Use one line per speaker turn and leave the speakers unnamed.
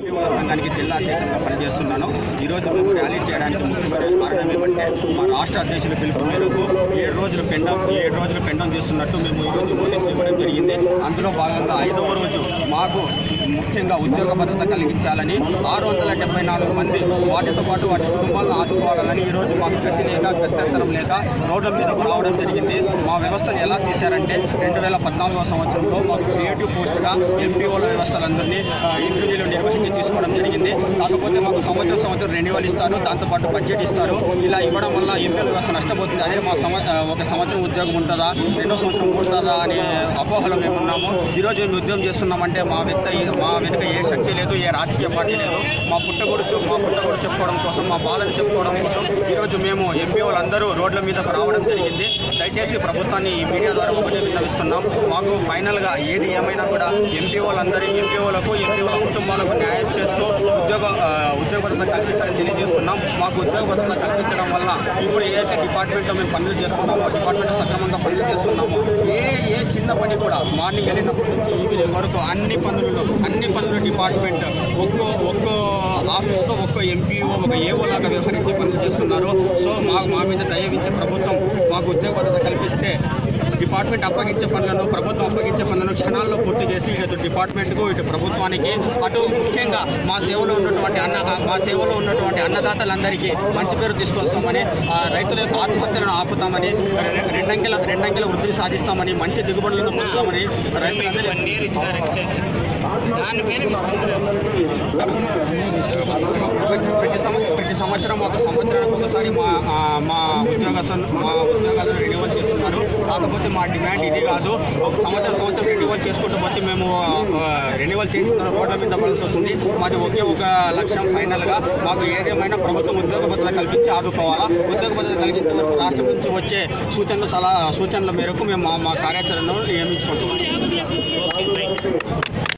ఎంపీఓల సంఘానికి జిల్లా అధ్యక్షుడిగా పనిచేస్తున్నాను ఈరోజు మేము ర్యాలీ చేయడానికి ముఖ్యమైన కారణం ఏమంటే మా రాష్ట్ర అధ్యక్షుల పిలుపు మేరకు ఏడు రోజులు పెండం ఏడు రోజులు పెండం చేస్తున్నట్టు మేము ఈరోజు నోటీసులు ఇవ్వడం జరిగింది అందులో భాగంగా ఐదవ రోజు మాకు ముఖ్యంగా ఉద్యోగ భద్రత కలిగించాలని ఆరు వందల డెబ్బై నాలుగు మంది వాటితో పాటు వాటి కుటుంబాలను ఆదుకోవాలని ఈరోజు మాకు గతి లేక గత్యంతరం లేక రోడ్ల మీదకు రావడం జరిగింది మా వ్యవస్థను ఎలా తీశారంటే రెండు వేల పద్నాలుగవ సంవత్సరంలో మాకు క్రియేటివ్ పోస్ట్గా ఎంపీఓల వ్యవస్థలందరినీ ఆ, ఇంటర్వ్యూలు నిర్వహించి తీసుకోవడం జరిగింది కాకపోతే మాకు సంవత్సరం సంవత్సరం రెన్యువల్ ఇస్తారు దాంతోపాటు బడ్జెట్ ఇస్తారు ఇలా ఇవ్వడం వల్ల ఎంపీల వ్యవస్థ నష్టపోతుంది అదే మా సంవ ఆ, ఒక సంవత్సరం ఉద్యోగం ఉంటుందా రెండో సంవత్సరం ఉంటుందా అనే అపోహలో మేము ఉన్నాము ఈరోజు మేము ఉద్యోగం చేస్తున్నామంటే మా వ్యక్తి మా వెనుక ఏ శక్తి లేదు ఏ రాజకీయ పార్టీ లేదు మా పుట్టగొడు చె- మా పుట్టగొడు చెప్పుకోవడం కోసం మా బాధను చెప్పుకోవడం కోసం ఈరోజు మేము ఎంపీ వాళ్ళందరూ రోడ్ల మీదకు రావడం జరిగింది దయచేసి ప్రభుత్వాన్ని ఈ మీడియా ద్వారా ఒకటే విన్నవిస్తున్నాం మాకు ఫైనల్గా ఏది ఏమైనా కూడా ఎంపీ వాళ్ళందరి ఎంపీ వాళ్ళకు ఎంపీ వాళ్ళ కుటుంబాలకు న్యాయం చేస్తూ ఉద్యోగ ఆ, ఉద్యోగ భద్రత కల్పిస్తారని తెలియజేస్తున్నాం మాకు ఉద్యోగ భద్రత కల్పించడం వల్ల ఇప్పుడు ఏదైతే డిపార్ట్మెంట్లో మేము పనులు చేస్తున్నామో డిపార్ట్మెంట్ సక్రమంగా పనులు చేస్తున్నామో ఏ ఏ చిన్న పని కూడా మార్నింగ్ వెళ్ళినప్పటి నుంచి ఈవినింగ్ వరకు అన్ని పనులలో అన్ని పనుల డిపార్ట్మెంట్ ఒక్కో ఒక్కో ఆఫీస్లో ఒక్కో ఎంపీఓ ఒక ఏఓ లాగా వ్యవహరించి పనులు చేస్తున్నారు సో మా మా మీద దయవించి ప్రభుత్వం మాకు ఉద్యోగ భద్రత కల్పిస్తే డిపార్ట్మెంట్ అప్పగించే పనులను ప్రభుత్వం అప్పగించే పనులను క్షణాల్లో పూర్తి చేసి ఇటు డిపార్ట్మెంట్కు ఇటు ప్రభుత్వానికి అటు ముఖ్యంగా మా సేవలో ఉన్నటువంటి అన్న మా సేవలో ఉన్నటువంటి అన్నదాతలందరికీ మంచి పేరు తీసుకొస్తామని ఆ, రైతుల యొక్క ఆత్మహత్యలను ఆపుతామని రె- రెండంకెల రెండంకెల వృద్ధిని సాధిస్తామని మంచి దిగుబడులను పొందుతామని రైతులందరూ
వన్ ఇయర్ ఇచ్చిన రిజిస్ట్రేషన్ దానిపైన మీ స్పందన
ప్రతి సంవ ప్రతి సంవత్సరం ఒక సంవత్సరానికి ఒకసారి మా ఆ, మా ఉద్యోగస్తులు మా ఉద్యోగాలను రెన్యువల్ చేస్తున్నారు కాకపోతే మా డిమాండ్ ఇది కాదు ఒక సంవత్సరం సంవత్సరం రెన్యువల్ చేసుకుంటూ పోతే మేము రెన్యువల్ చేసుకున్న రోడ్ల మీద పడాల్సి వస్తుంది మాది ఒకే ఒక లక్ష్యం ఫైనల్గా మాకు ఏదేమైనా ప్రభుత్వం ఉద్యోగ భద్రత కల్పించి ఆదుకోవాలా ఉద్యోగ భద్రత కలిగించే వరకు రాష్ట్రం నుంచి వచ్చే సూచనలు సలహా సూచనల మేరకు మేము మా మా కార్యాచరణను నియమించుకుంటున్నాం
ఓకే రైట్